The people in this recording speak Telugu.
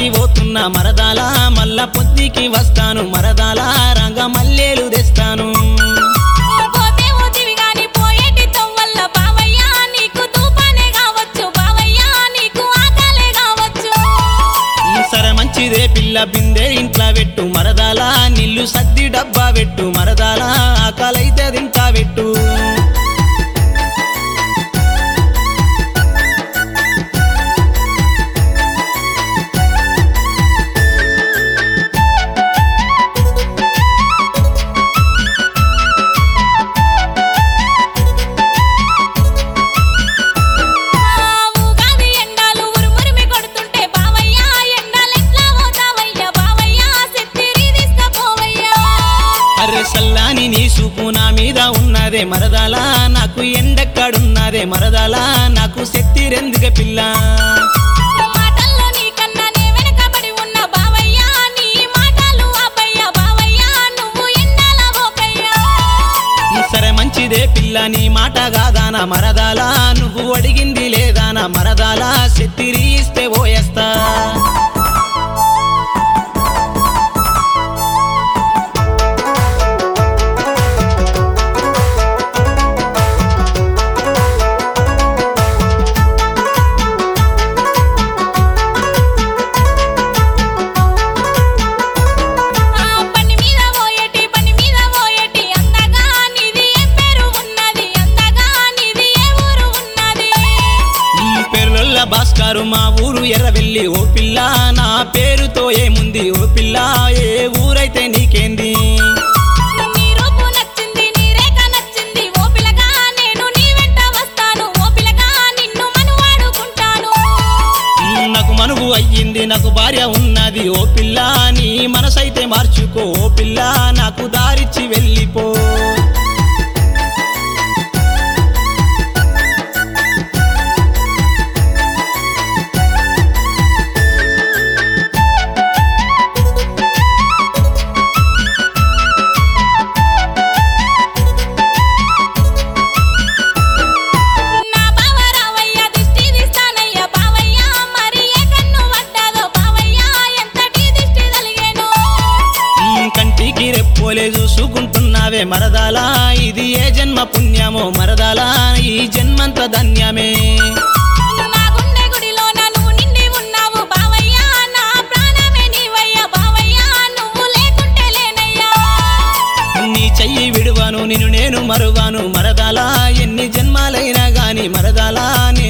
దాటి పోతున్నా మరదాలా మల్ల పొద్దుకి వస్తాను మరదాలా రంగ మల్లెలు తెస్తాను పోతే ఊదివి గాని పోయేటి తొవ్వల్ల బావయ్య నీకు తూపానే కావచ్చు బావయ్య నీకు ఆకలే కావచ్చు సరే మంచిదే పిల్ల బిందె ఇంట్లో పెట్టు మరదాలా నిల్లు సద్ది డబ్బా పెట్టు మరదాలా ఆకలైతే తింటా పెట్టు ఆ ఊగాది ఎండాలు ఉరుమురిమి కొడుతుంటే బావయ్య ఎండాలెట్లా పోతావయ్య బావయ్య సెత్తిరి తీసుకపోవయ్యా అర్రె సల్లాని నీ సూపు నా మీద ఉన్నదే మరదాలా నాకు ఎండెక్కడున్నదే మరదాలా నాకు శక్తి రెందుకే పిల్ల మాటల్లో నీకన్నా నే వెనకబడి ఉన్న బావయ్య నీ మాటలు ఆపయ్య బావయ్య నువ్వు ఎండాల పోకయ్యా సరే మంచిదే పిల్ల నీ మాట కాదానా మరదాలా నువ్వు అడిగింది లేదానా మరదాలా శక్తిరి ఇస్తే పోయేస్తా ఆ బండి మీద పోయేటి బండి మీద పోయేటి అందగా నీది ఏ పేరు ఉన్నది అందగా నీది ఏ ఊరు ఉన్నది ఈ పేర్లొల్ల భాస్కరు మా ఊరు ఎర్రవెల్లి ఓ పిల్ల నా పేరుతో ఏముంది ఓ పిల్ల ఏ ఊరైతే నీకేంది నీ రూపు నచ్చింది నీ రేఖ నచ్చింది ఓ పిల్లగా నేను నీ వెంట వస్తాను ఓ పిల్లగా నిన్ను మనువాడుకుంటాను ఉమ్, నాకు మనువు అయ్యింది నాకు భార్య ఉన్నది ఓ పిల్ల నీ మనసైతే మార్చుకో ఓ పిల్ల నాకు దారిచ్చి వెళ్ళిపో నా బావ రావయ్య దిష్టి తీస్తానయ్య బావయ్య మరి ఏ కన్ను పడ్డాదో బావయ్య ఎంతటి దిష్టి తలిగేనో ఉమ్, కంటికి రెప్పోలే చూసుకుంటున్నావే మరదాలా ఇది ఏ జన్మ పుణ్యమో మరదాలా ఈ జన్మంత ధన్యమే నా గుండె గుడిలోన నువ్వు నిండి ఉన్నావు బావయ్య నా ప్రాణమే నీవయ్య బావయ్య నువ్వు లేకుంటే లేనయ్యా నీ చెయ్యి విడువాను నిన్ను నేను మరువాను మరదాలా ఎన్ని జన్మాలైనా గాని మరదాలా నీ